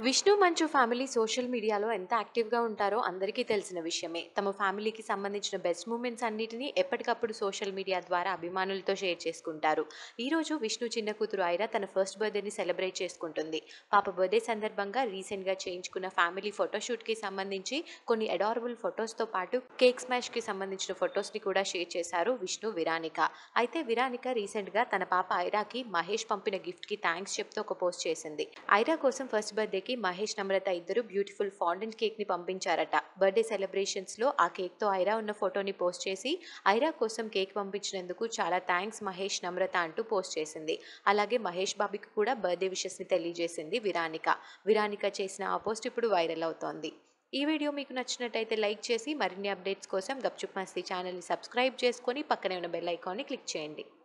విష్ణు మంచు family social మీడియాలో ఎంత యాక్టివ్గా ఉంటారో అందరికీ తెలిసిన విషయమే తమ ఫ్యామిలీకి సంబంధించిన బెస్ట్ మూమెంట్స్ అన్నిటినీ ఎప్పటికప్పుడు సోషల్ మీడియా ద్వారా అభిమానులతో షేర్ చేసుకుంటారు ఈరోజు విష్ణు చిన్న కూతురు ఐరా తన ఫస్ట్ బర్త్డేని సెలబ్రేట్ చేసుకుంటుంది పాప బర్త్డే సందర్భంగా రీసెంట్గా చేయించుకున్న ఫ్యామిలీ ఫోటోషూట్కి సంబంధించి కొన్ని అడారబుల్ ఫొటోస్తో పాటు కేక్ స్మాష్కి సంబంధించిన ఫొటోస్ని కూడా షేర్ చేశారు విష్ణు విరానిక అయితే విరానిక రీసెంట్గా తన పాప ఐరాకి మహేష్ పంపిన గిఫ్ట్కి థ్యాంక్స్ చెప్తూ ఒక పోస్ట్ చేసింది ఐరా కోసం ఫస్ట్ బర్త్డేకి మహేష్ నమ్రత ఇద్దరు బ్యూటిఫుల్ ఫాండెంట్ కేక్ని పంపించారట బర్త్డే సెలబ్రేషన్స్లో ఆ కేక్తో ఐరా ఉన్న ఫోటోని పోస్ట్ చేసి ఐరా కోసం కేక్ పంపించినందుకు చాలా థ్యాంక్స్ మహేష్ నమ్రత అంటూ పోస్ట్ చేసింది అలాగే మహేష్ బాబుకి కూడా బర్త్డే విషెస్ని తెలియజేసింది విరానిక విరానిక చేసిన ఆ పోస్ట్ ఇప్పుడు వైరల్ అవుతోంది ఈ వీడియో మీకు నచ్చినట్టయితే లైక్ చేసి మరిన్ని అప్డేట్స్ కోసం గప్చుప్ మస్తీ ఛానల్ని సబ్స్క్రైబ్ చేసుకొని పక్కనే ఉన్న బెల్ ఐకాన్ని క్లిక్ చేయండి